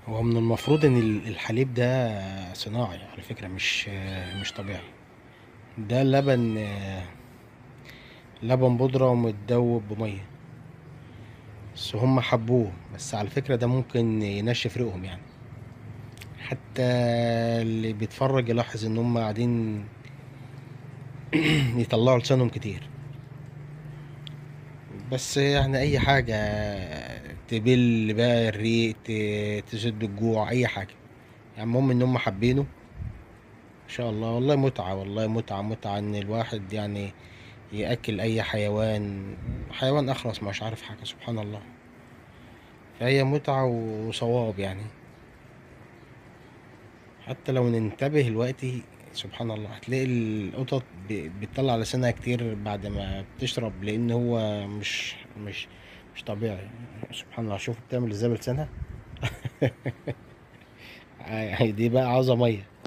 هو من المفروض ان ال- الحليب ده صناعي على فكرة مش مش طبيعي ده لبن لبن بودرة ومتدوب بمية بس هم حبوه بس على فكرة ده ممكن ينشف ريقهم يعني حتى اللي بيتفرج يلاحظ ان هم قاعدين يطلعوا لسانهم كتير بس يعني اي حاجة تبل بقى الريق ت- تسد الجوع اي حاجة يعني المهم ان هم حابينه ان شاء الله والله متعة والله متعة متعة ان الواحد يعني يأكل اي حيوان حيوان اخرس مش عارف حاجة سبحان الله فهي متعة وصواب يعني حتى لو ننتبه دلوقتي سبحان الله هتلاقي القطط ب- بتطلع لسانها كتير بعد ما بتشرب لان هو مش مش مش طبيعي سبحان الله شوف بتعمل ازاي بلسانها دي بقى عاوزة مية